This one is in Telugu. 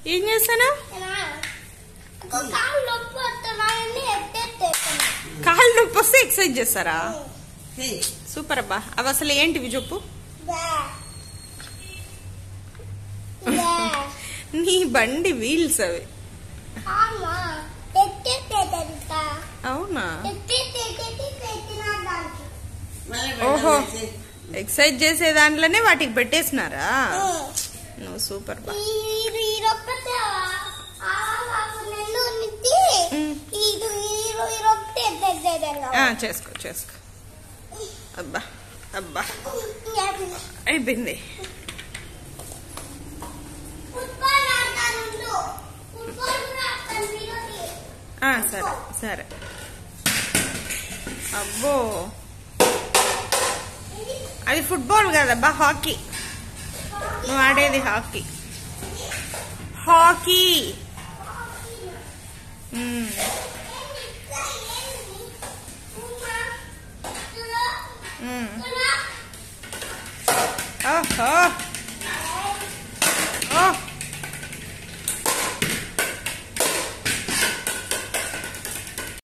ఏం చేస్తాను కాళ్ళు నొప్పి వస్తున్నాయని ఎత్తెత్తేస్తున్నా కాళ్ళు నొప్పి వస్తే ఎక్సర్సైజ్ చేస్తారా హే సూపర్ అబ్బా అవి అసలు ఏంటివి చెప్పు బా బా నీ బండి వీల్స్ అవి అమ్మా ఎత్తెత్తేదంట అవునా ఎత్తెత్తేది పెట్టినా దానికి మళ్ళీ ఓహో. బెల్లం వేసి. ఎక్సర్సైజ్ చేసే దాంట్లోనే వాటికి పెట్టేసినారా నువ్వు సూపర్ బా ఈ రొక్కతే ఆ నెల్లు నిత్తి ఉమ్. ఇది ఈ రొక్కతే ఎత్తెత్తేదన్న ఆ, చేసుకో చేసుకో అబ్బా అబ్బా అయిపోయింది ఫుట్బాల్ ఆడతాను ఫుట్బాల్ కూడా ఆడతాను మీరోటి ఆ, సరే సరే అబ్బో అది ఫుట్బాల్ కదబ్బా హాకీ నువ్వు ఆడేది హాకీ హాకీ మ్మ్. మ్మ్. ఓహో